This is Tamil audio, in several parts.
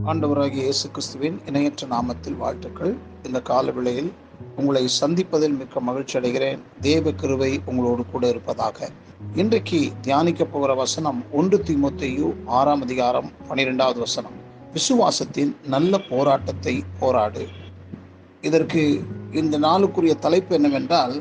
ஆண்டவராகிய இயேசு கிறிஸ்துவின் இணையற்ற நாமத்தில் வாழ்த்துக்கள் இந்த கால வேளையில் உங்களை சந்திப்பதில் மிக்க மகிழ்ச்சி அடைகிறேன் தேவ கிருவை உங்களோடு கூட இருப்பதாக இன்றைக்கு தியானிக்க போகிற வசனம் ஒன்று தீமோத்தேயு ஆறாம் அதிகாரம் பனிரெண்டாவது வசனம் விசுவாசத்தின் நல்ல போராட்டத்தை போராடு இதற்கு இந்த நாளுக்குரிய தலைப்பு என்னவென்றால்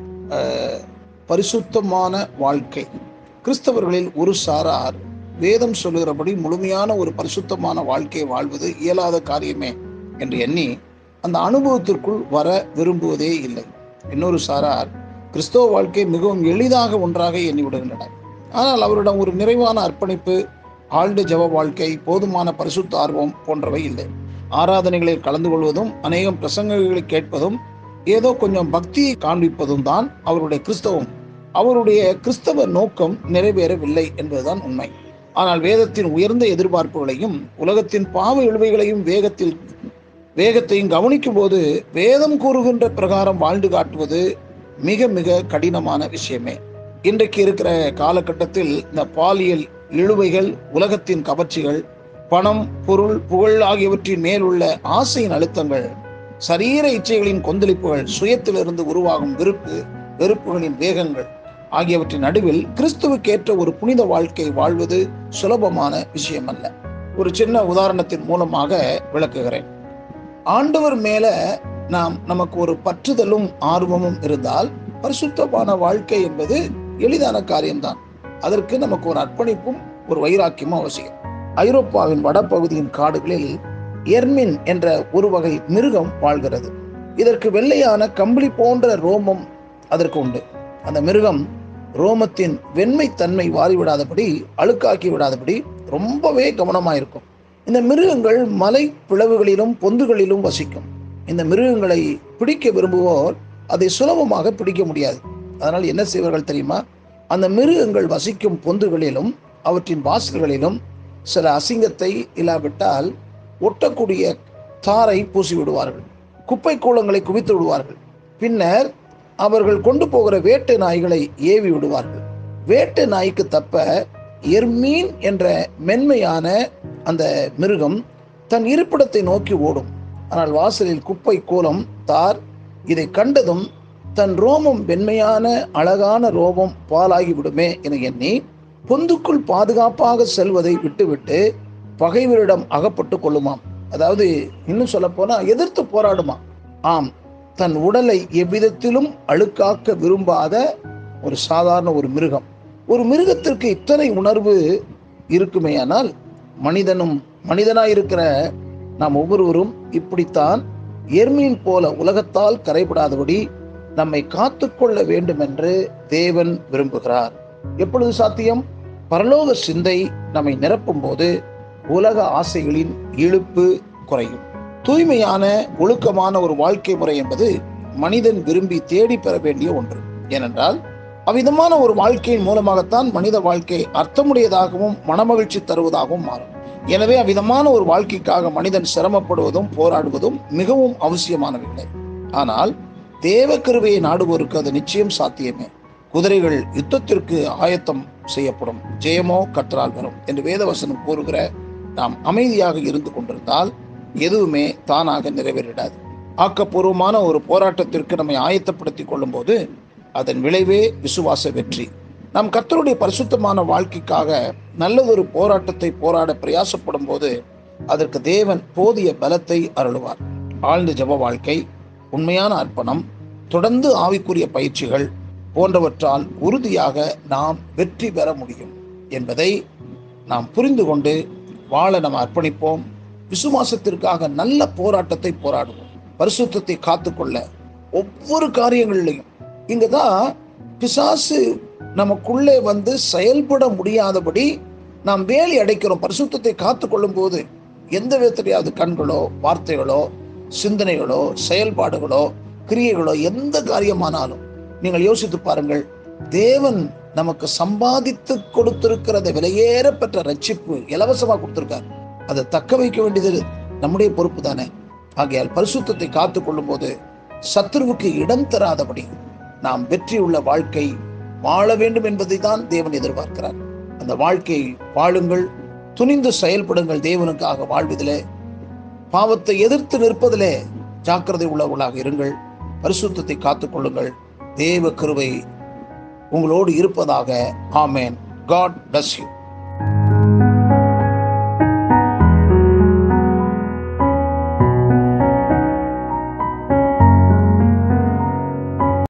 அஹ், பரிசுத்தமான வாழ்க்கை கிறிஸ்தவர்களில் ஒரு சாரார் வேதம் சொல்லுகிறபடி முழுமையான ஒரு பரிசுத்தமான வாழ்க்கையை வாழ்வது இயலாத காரியமே என்று எண்ணி அந்த அனுபவத்திற்குள் வர விரும்புவதே இல்லை இன்னொரு சாரார் கிறிஸ்தவ வாழ்க்கை மிகவும் எளிதாக ஒன்றாக எண்ணி விடுகின்றனர் ஆனால் அவரிடம் ஒரு நிறைவான அர்ப்பணிப்பு ஆழ்ந்த ஜெப வாழ்க்கை போதுமான பரிசுத்த ஆர்வம் போன்றவை இல்லை ஆராதனைகளில் கலந்து கொள்வதும் அநேகம் பிரசங்கங்களை கேட்பதும் ஏதோ கொஞ்சம் பக்தியை காண்பிப்பதும் தான் அவருடைய கிறிஸ்தவம் அவருடைய கிறிஸ்தவ நோக்கம் நிறைவேறவில்லை என்பதுதான் உண்மை ஆனால் வேதத்தின் உயர்ந்த எதிர்பார்ப்புகளையும் உலகத்தின் பாவ இழுவைகளையும் வேகத்தில் வேகத்தையும் கவனிக்கும் போது வேதம் கூறுகின்ற பிரகாரம் வாழ்ந்து காட்டுவது மிக மிக கடினமான விஷயமே இன்றைக்கு இருக்கிற காலகட்டத்தில் இந்த பாலியல் இழுவைகள் உலகத்தின் கவர்ச்சிகள் பணம் பொருள் புகழ் ஆகியவற்றின் மேல் உள்ள ஆசையின் அழுத்தங்கள் சரீர இச்சைகளின் கொந்தளிப்புகள் சுயத்திலிருந்து உருவாகும் விருப்பு வெறுப்புகளின் வேகங்கள் ஆகியவற்றின் நடுவில் கிறிஸ்துவுக்கேற்ற ஒரு புனித வாழ்க்கை வாழ்வது சுலபமான விஷயம் அல்ல ஒரு சின்ன உதாரணத்தின் மூலமாக விளக்குகிறேன் ஆண்டவர் மேல நாம் நமக்கு ஒரு பற்றுதலும் ஆர்வமும் இருந்தால் பரிசுத்தமான வாழ்க்கை என்பது எளிதான காரியம்தான் அதற்கு நமக்கு ஒரு அர்ப்பணிப்பும் ஒரு வைராக்கியமும் அவசியம் ஐரோப்பாவின் வடபகுதியின் காடுகளில் எர்மின் என்ற ஒரு வகை மிருகம் வாழ்கிறது இதற்கு வெள்ளையான கம்பளி போன்ற ரோமம் அதற்கு உண்டு அந்த மிருகம் ரோமத்தின் வெண்மை தன்மை வாரிவிடாதபடி அழுக்காக்கி விடாதபடி ரொம்பவே கவனமாக இருக்கும் இந்த மிருகங்கள் மலை பிளவுகளிலும் பொந்துகளிலும் வசிக்கும் இந்த மிருகங்களை பிடிக்க விரும்புவோர் அதை சுலபமாக பிடிக்க முடியாது அதனால் என்ன செய்வார்கள் தெரியுமா அந்த மிருகங்கள் வசிக்கும் பொந்துகளிலும் அவற்றின் வாசல்களிலும் சில அசிங்கத்தை இல்லாவிட்டால் ஒட்டக்கூடிய தாரை பூசி விடுவார்கள் குப்பை கூலங்களை குவித்து விடுவார்கள் பின்னர் அவர்கள் கொண்டு போகிற வேட்டை நாய்களை ஏவி விடுவார்கள் வேட்டை நாய்க்கு தப்ப எர்மீன் என்ற மென்மையான அந்த மிருகம் தன் இருப்பிடத்தை நோக்கி ஓடும் ஆனால் வாசலில் குப்பை கோலம் தார் இதை கண்டதும் தன் ரோமம் வெண்மையான அழகான ரோமம் பாலாகி விடுமே என எண்ணி பொந்துக்குள் பாதுகாப்பாக செல்வதை விட்டுவிட்டு பகைவரிடம் அகப்பட்டு கொள்ளுமாம் அதாவது இன்னும் சொல்ல போனா எதிர்த்து போராடுமா ஆம் தன் உடலை எவ்விதத்திலும் அழுக்காக்க விரும்பாத ஒரு சாதாரண ஒரு மிருகம் ஒரு மிருகத்திற்கு இத்தனை உணர்வு இருக்குமேயானால் மனிதனும் மனிதனாயிருக்கிற நாம் ஒவ்வொருவரும் இப்படித்தான் எர்மீன் போல உலகத்தால் கரைபடாதபடி நம்மை காத்துக்கொள்ள வேண்டும் என்று தேவன் விரும்புகிறார் எப்பொழுது சாத்தியம் பரலோக சிந்தை நம்மை நிரப்பும் போது உலக ஆசைகளின் இழுப்பு குறையும் தூய்மையான ஒழுக்கமான ஒரு வாழ்க்கை முறை என்பது மனிதன் விரும்பி தேடி பெற வேண்டிய ஒன்று ஏனென்றால் அவ்விதமான ஒரு வாழ்க்கையின் மூலமாகத்தான் மனித வாழ்க்கை அர்த்தமுடையதாகவும் மனமகிழ்ச்சி தருவதாகவும் மாறும் எனவே அவ்விதமான ஒரு வாழ்க்கைக்காக மனிதன் சிரமப்படுவதும் போராடுவதும் மிகவும் அவசியமானவில்லை ஆனால் தேவ கிருவையை நாடுவோருக்கு அது நிச்சயம் சாத்தியமே குதிரைகள் யுத்தத்திற்கு ஆயத்தம் செய்யப்படும் ஜெயமோ கற்றால் வரும் என்று வேதவசனம் கூறுகிற நாம் அமைதியாக இருந்து கொண்டிருந்தால் எதுவுமே தானாக நிறைவேறிடாது ஆக்கப்பூர்வமான ஒரு போராட்டத்திற்கு நம்மை ஆயத்தப்படுத்திக் கொள்ளும் போது அதன் விளைவே விசுவாச வெற்றி நாம் கர்த்தருடைய பரிசுத்தமான வாழ்க்கைக்காக நல்லதொரு போராட்டத்தை போராட பிரயாசப்படும் போது அதற்கு தேவன் போதிய பலத்தை அருளுவார் ஆழ்ந்த ஜெப வாழ்க்கை உண்மையான அர்ப்பணம் தொடர்ந்து ஆவிக்குரிய பயிற்சிகள் போன்றவற்றால் உறுதியாக நாம் வெற்றி பெற முடியும் என்பதை நாம் புரிந்து கொண்டு வாழ நாம் அர்ப்பணிப்போம் விசுவாசத்திற்காக நல்ல போராட்டத்தை போராடுவோம் பரிசுத்தத்தை காத்துக்கொள்ள ஒவ்வொரு காரியங்களிலையும் இங்க தான் பிசாசு நமக்குள்ளே வந்து செயல்பட முடியாதபடி நாம் வேலி அடைக்கிறோம் பரிசுத்தத்தை காத்து கொள்ளும் போது எந்த விதத்திலையாவது கண்களோ வார்த்தைகளோ சிந்தனைகளோ செயல்பாடுகளோ கிரியைகளோ எந்த காரியமானாலும் நீங்கள் யோசித்து பாருங்கள் தேவன் நமக்கு சம்பாதித்து கொடுத்திருக்கிறத விலையேற பெற்ற ரட்சிப்பு இலவசமா கொடுத்திருக்கார் அதை தக்க வைக்க வேண்டியது நம்முடைய பொறுப்பு தானே ஆகையால் பரிசுத்தத்தை காத்து கொள்ளும் போது சத்துருவுக்கு இடம் தராதபடி நாம் வெற்றியுள்ள வாழ்க்கை வாழ வேண்டும் என்பதை தான் தேவன் எதிர்பார்க்கிறார் அந்த வாழ்க்கையை வாழுங்கள் துணிந்து செயல்படுங்கள் தேவனுக்காக வாழ்வதிலே பாவத்தை எதிர்த்து நிற்பதிலே ஜாக்கிரதை உள்ளவர்களாக இருங்கள் பரிசுத்தத்தை காத்துக்கொள்ளுங்கள் தேவ கிருவை உங்களோடு இருப்பதாக ஆமேன் காட் bless யூ